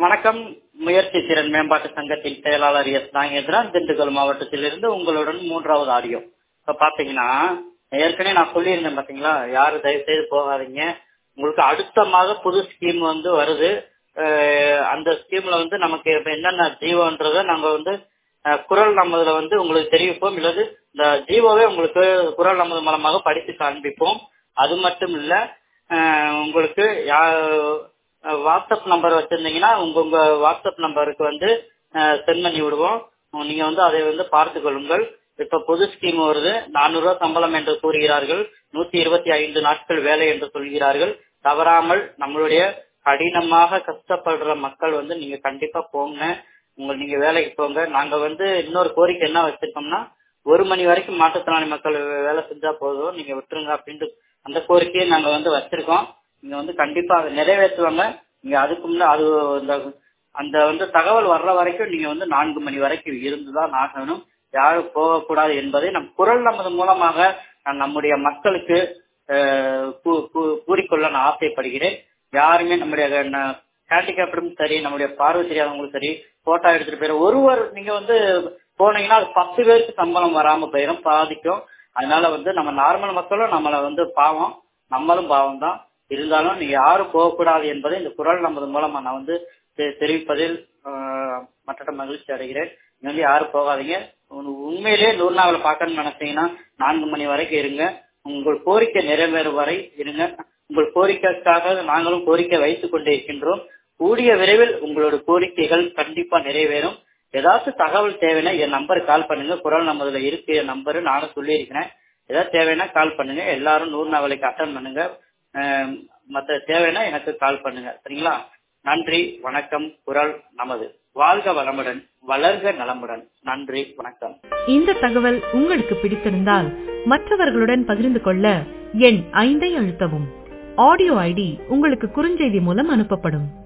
வணக்கம் முயற்சி திறன் மேம்பாட்டு சங்கத்தின் செயலாளர் எஸ் நாகேந்திரன் திண்டுக்கல் மாவட்டத்திலிருந்து உங்களுடன் மூன்றாவது ஆடியோ இப்ப பாத்தீங்கன்னா ஏற்கனவே நான் சொல்லியிருந்தேன் பாத்தீங்களா யாரும் தயவு செய்து போகாதீங்க உங்களுக்கு அடுத்த மாதம் புது ஸ்கீம் வந்து வருது அஹ் அந்த ஸ்கீம்ல வந்து நமக்கு இப்ப என்னென்ன ஜீவோன்றத நாங்க வந்து அஹ் குரல் நமதுல வந்து உங்களுக்கு தெரிவிப்போம் இல்லது இந்த ஜீவோவே உங்களுக்கு குரல் நமது மூலமாக படித்து காண்பிப்போம் அது மட்டும் இல்ல அஹ் உங்களுக்கு யா- வாட்ஸ்அப் நம்பர் வச்சிருந்தீங்கன்னா உங்க உங்க வாட்ஸ்அப் நம்பருக்கு வந்து சென்ட் பண்ணி விடுவோம் நீங்க வந்து அதை வந்து பார்த்து கொள்ளுங்கள் இப்ப புது ஸ்கீம் வருது நானூறு ரூபாய் சம்பளம் என்று கூறுகிறார்கள் நூத்தி இருபத்தி ஐந்து நாட்கள் வேலை என்று சொல்கிறார்கள் தவறாமல் நம்மளுடைய கடினமாக கஷ்டப்படுற மக்கள் வந்து நீங்க கண்டிப்பா போங்க உங்க நீங்க வேலைக்கு போங்க நாங்க வந்து இன்னொரு கோரிக்கை என்ன வச்சிருக்கோம்னா ஒரு மணி வரைக்கும் மாற்றுத்திறனாளி மக்கள் வேலை செஞ்சா போதும் நீங்க விட்டுருங்க அப்படின்ட்டு அந்த கோரிக்கையை நாங்க வந்து வச்சிருக்கோம் நீங்க வந்து கண்டிப்பா அதை நிறைவேற்றுவாங்க நீங்க அதுக்கு முன்ன அது இந்த அந்த வந்து தகவல் வர்ற வரைக்கும் நீங்க வந்து நான்கு மணி வரைக்கும் இருந்துதான் ஆகணும் யாரும் போகக்கூடாது என்பதை நம் குரல் நமது மூலமாக நான் நம்முடைய மக்களுக்கு அஹ், கூ- கூ- கூறிக்கொள்ள நான் ஆசைப்படுகிறேன் யாருமே நம்முடைய ஹேண்டிகேப்டும் சரி நம்முடைய பார்வை தெரியாதவங்களும் சரி போட்டோ எடுத்துட்டு போயிடும் ஒருவர் நீங்க வந்து போனீங்கன்னா அது பத்து பேருக்கு சம்பளம் வராம போயிடும் பாதிக்கும் அதனால வந்து நம்ம நார்மல் மக்களும் நம்மள வந்து பாவம் நம்மளும் பாவம் தான் இருந்தாலும் நீங்க யாரும் போகக்கூடாது என்பதை இந்த குரல் நமது மூலமா நான் வந்து தெ- தெரிவிப்பதில் ஆஹ், மற்ற மகிழ்ச்சி அடைகிறேன் நீங்க வந்து யாரும் போகாதீங்க உங்க- உண்மையிலேயே நூறுநாவல பார்க்கணும்னு நினைச்சீங்கன்னா நான்கு மணி வரைக்கும் இருங்க உங்கள் கோரிக்கை நிறைவேறும் வரை இருங்க உங்கள் கோரிக்கைக்காக நாங்களும் கோரிக்கை வைத்துக் கொண்டே இருக்கின்றோம் கூடிய விரைவில் உங்களோட கோரிக்கைகள் கண்டிப்பா நிறைவேறும் ஏதாச்சும் தகவல் தேவைன்னா என் நம்பருக்கு கால் பண்ணுங்க குரல் நமதுல இருக்கு என் நம்பரு நானும் சொல்லியிருக்கிறேன் ஏதாவது தேவைன்னா கால் பண்ணுங்க எல்லாரும் நூறு நாவலுக்கு அட்டன் பண்ணுங்க அஹ் மத்த தேவைன்னா எனக்கு கால் பண்ணுங்க சரிங்களா நன்றி வணக்கம் குரல் நமது வாழ்க வளமுடன் வளர்க நலமுடன் நன்றி வணக்கம் இந்த தகவல் உங்களுக்கு பிடித்திருந்தால் மற்றவர்களுடன் பகிர்ந்து கொள்ள எண் ஐந்தை அழுத்தவும் ஆடியோ ஐடி உங்களுக்கு குறுஞ்செய்தி மூலம் அனுப்பப்படும்